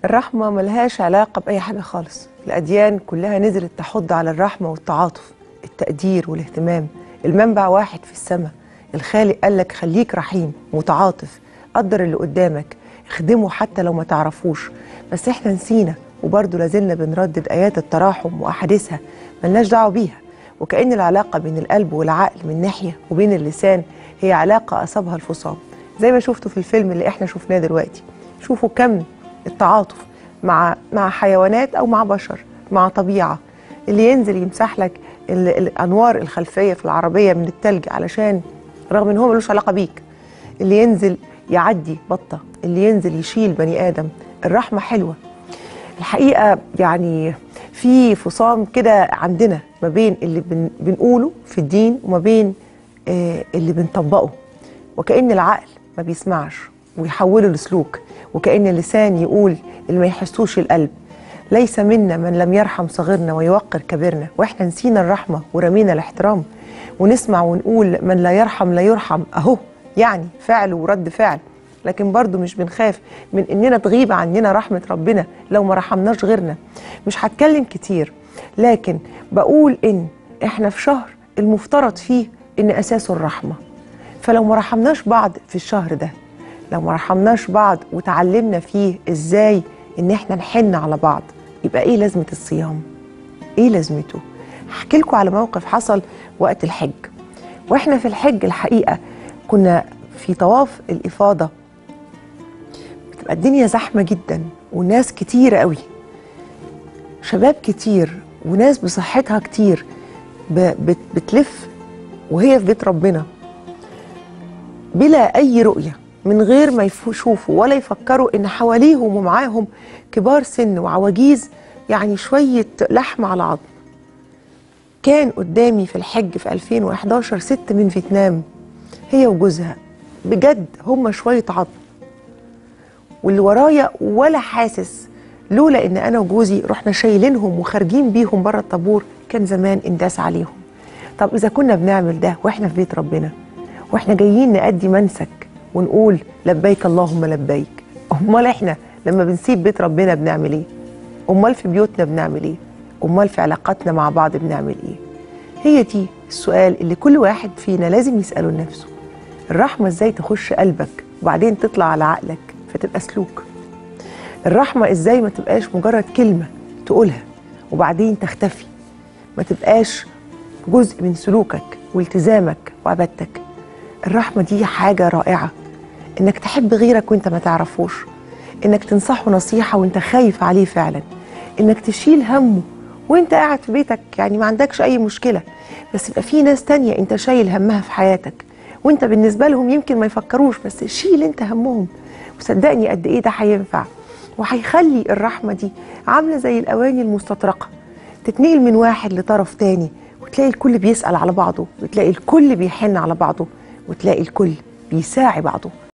الرحمة ملهاش علاقة بأي حاجة خالص الأديان كلها نزلت تحض على الرحمة والتعاطف التقدير والاهتمام المنبع واحد في السماء الخالق قالك خليك رحيم متعاطف قدر اللي قدامك اخدمه حتى لو ما تعرفوش بس احنا نسينا وبرضه لازلنا بنردد آيات التراحم وأحاديثها ملناش دعوة بيها وكأن العلاقة بين القلب والعقل من ناحية وبين اللسان هي علاقة أصابها الفصام زي ما شفتوا في الفيلم اللي احنا شفناه دلوقتي شوفوا كم التعاطف مع مع حيوانات او مع بشر مع طبيعه اللي ينزل يمسح لك ال- الانوار الخلفيه في العربيه من التلج علشان رغم ان هو ملوش علاقه بيك اللي ينزل يعدي بطه اللي ينزل يشيل بني ادم الرحمه حلوه الحقيقه يعني في فصام كده عندنا ما بين اللي بن بنقوله في الدين وما بين آه اللي بنطبقه وكأن العقل ما بيسمعش ويحوله لسلوك وكأن اللسان يقول اللي ما يحسوش القلب ليس منا من لم يرحم صغيرنا ويوقر كبيرنا واحنا نسينا الرحمة ورمينا الاحترام ونسمع ونقول من لا يرحم لا يرحم اهو يعني فعل ورد فعل لكن برضو مش بنخاف من اننا تغيب عننا رحمة ربنا لو ما رحمناش غيرنا مش هتكلم كتير لكن بقول ان احنا في شهر المفترض فيه ان اساسه الرحمه فلو ما رحمناش بعض في الشهر ده لو ما رحمناش بعض وتعلمنا فيه ازاي ان احنا نحن على بعض يبقى ايه لازمه الصيام ايه لازمته هحكي لكم على موقف حصل وقت الحج واحنا في الحج الحقيقه كنا في طواف الافاضه بتبقى الدنيا زحمه جدا وناس كتير قوي شباب كتير وناس بصحتها كتير ب- بت- بتلف وهي في بيت ربنا بلا أي رؤية من غير ما يفو- يشوفوا ولا يفكروا إن حواليهم ومعاهم كبار سن وعواجيز يعني شوية لحم على عظم كان قدامي في الحج في 2011 ست من فيتنام هي وجوزها بجد هم شوية عظم واللي ورايا ولا حاسس لولا ان انا وجوزي رحنا شايلينهم وخارجين بيهم بره الطابور كان زمان انداس عليهم طب اذا كنا بنعمل ده واحنا في بيت ربنا واحنا جايين نأدي منسك ونقول لبيك اللهم لبيك امال احنا لما بنسيب بيت ربنا بنعمل ايه امال في بيوتنا بنعمل ايه امال في علاقاتنا مع بعض بنعمل ايه هي دي السؤال اللي كل واحد فينا لازم يسأله لنفسه الرحمة ازاي تخش قلبك وبعدين تطلع على عقلك فتبقى سلوك الرحمة ازاي ما تبقاش مجرد كلمة تقولها وبعدين تختفي ما تبقاش جزء من سلوكك والتزامك وعبادتك الرحمة دي حاجة رائعة انك تحب غيرك وانت ما تعرفوش انك تنصحه نصيحة وانت خايف عليه فعلا انك تشيل همه وانت قاعد في بيتك يعني ما عندكش اي مشكلة بس يبقى في ناس تانية انت شايل همها في حياتك وانت بالنسبة لهم يمكن ما يفكروش بس شيل انت همهم وصدقني قد ايه ده هينفع وهيخلي الرحمة دي عاملة زي الأواني المستطرقة تتنقل من واحد لطرف تاني وتلاقي الكل بيسأل على بعضه وتلاقي الكل بيحن على بعضه وتلاقي الكل بيساعي بعضه